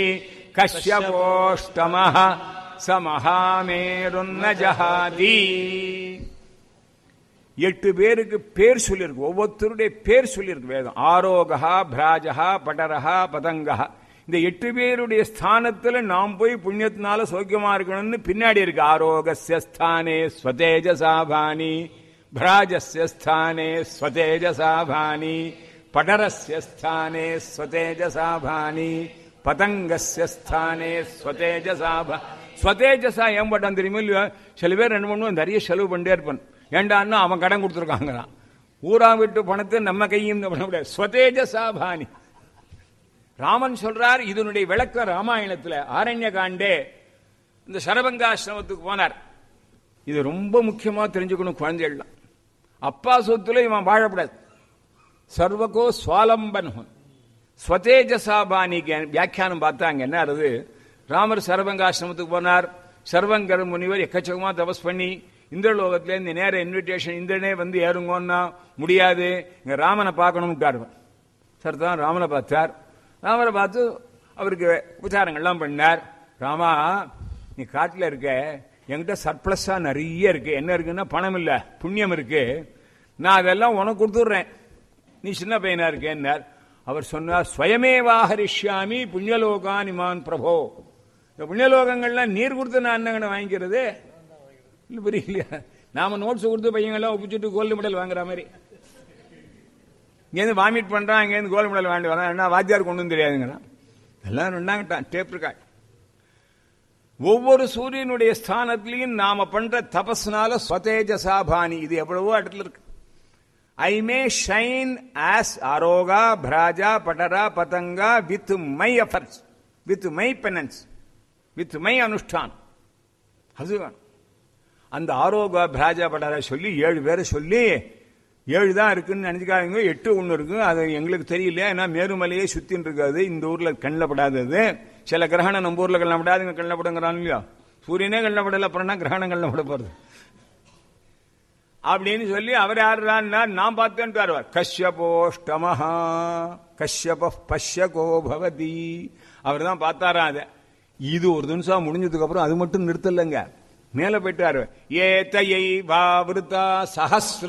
கஷ்யபோஷ்டமஹ ச மகாமேருன்ன ஜஹாதி எட்டு பேருக்கு பேர் சொல்லியிருக்கு ஒவ்வொருத்தருடைய பேர் சொல்லியிருக்கு வேதம் ஆரோகா பிராஜகா படரஹா பதங்கா இந்த எட்டு பேருடைய ஸ்தானத்துல நாம் போய் புண்ணியத்தினால சௌக்கியமா இருக்கணும்னு பின்னாடி இருக்கு ஆரோகஸ்ய ஸ்தானே ஸ்வதேஜசாபானி பிராஜஸ்ய ஸ்தானே ஸ்வதேஜசாபானி படரஸ்ய ஸ்தானே ஸ்வதேஜசாபானி பதங்கஸ்ய ஸ்தானே ஸ்வதேஜசாபா ஸ்வதேஜசா ஏன் பட்டான் தெரியுமா இல்லையா சில பேர் ரெண்டு மூணு நிறைய செலவு பண்ணிட்டே இருப்பான் ஏண்டான்னா அவன் கடன் கொடுத்துருக்காங்களாம் ஊரா விட்டு பணத்தை நம்ம கையும் பண்ண முடியாது ஸ்வதேஜசாபானி ராமன் சொல்றார் இதனுடைய விளக்கம் ராமாயணத்துல ஆரண்ய காண்டே இந்த சரபங்காசிரமத்துக்கு போனார் இது ரொம்ப முக்கியமா தெரிஞ்சுக்கணும் குழந்தைகள்லாம் அப்பா சொத்துல இவன் வாழக்கூடாது சர்வகோ சுவாலம்பன் ஸ்வதேஜசாபானிக்கு வியாக்கியானம் பார்த்தாங்க என்ன அது ராமர் சரபங்காசிரமத்துக்கு போனார் சர்வங்கர முனிவர் எக்கச்சக்கமா தபஸ் பண்ணி இந்திரலோகத்திலேருந்து நேர இன்விடேஷன் இந்திரனே வந்து ஏறுங்கன்னா முடியாது இங்க ராமனை பார்க்கணும்ட்டார் சார் தான் ராமனை பார்த்தார் ராமரை பார்த்து அவருக்கு உபச்சாரங்கள்லாம் பண்ணார் ராமா நீ காட்டில் இருக்க என்கிட்ட சர்ப்ளஸா நிறைய இருக்கு என்ன இருக்குன்னா பணம் இல்ல புண்ணியம் இருக்கு நான் அதெல்லாம் உனக்கு கொடுத்துட்றேன் நீ சின்ன பையனா இருக்கேன்னார் அவர் சொன்னார் ஸ்வயமேவாஹரிஷ்யாமி புண்ணியலோகான் இமான் பிரபோ இந்த புண்ணியலோகங்கள்லாம் நீர் கொடுத்து நான் என்னங்கன்னு வாங்கிக்கிறது இல்லை புரியலையா நாம நோட்ஸ் கொடுத்து பையங்கள்லாம் ஒப்பிச்சுட்டு கோல்டு மெடல் வாங்குற மாதிரி இங்கேருந்து வாமிட் பண்றான் இங்கேருந்து கோல்டு மெடல் வாங்கி வரான் என்ன வாத்தியார் கொண்டு வந்து தெரியாதுங்கிறான் எல்லாம் ரெண்டாங்கட்டான் டேப் இருக்காள் ஒவ்வொரு சூரியனுடைய ஸ்தானத்திலையும் நாம பண்ற தபஸ்னால ஸ்வதேஜசாபானி இது எவ்வளவோ இடத்துல இருக்கு ஐ மே ஷைன் ஆஸ் அரோகா பிராஜா பட்டரா பதங்கா with my efforts with my penance with my அனுஷ்டான் அது வேணும் அந்த ஆரோகா பிராஜா பட்டரா சொல்லி ஏழு பேரை சொல்லி ஏழு தான் இருக்குன்னு நினைச்சுக்காதீங்க எட்டு ஒன்று இருக்கு அது எங்களுக்கு தெரியல ஏன்னா மேருமலையே சுத்தின்னு இருக்காது இந்த ஊர்ல கண்ணில் படாதது சில கிரகணம் நம்ம ஊர்ல கண்ணில் படாதுங்க கண்ணில் படுங்கிறான் இல்லையா சூரியனே கண்ணில் படல அப்புறம்னா கிரகணம் கண்ணில் பட போறது அப்படின்னு சொல்லி அவர் யாருன்னா நான் பார்த்தேன்ட்டு வருவார் கஷ்யபோஷ்டமஹா கஷ்யப பஷ்யகோ பவதி அவர் தான் பார்த்தாரா அதை இது ஒரு நிமிஷம் முடிஞ்சதுக்கு அப்புறம் அது மட்டும் நிறுத்தலைங்க மேல போயிட்டாரு ஏ தையை வாவிருத்தா சஹசிர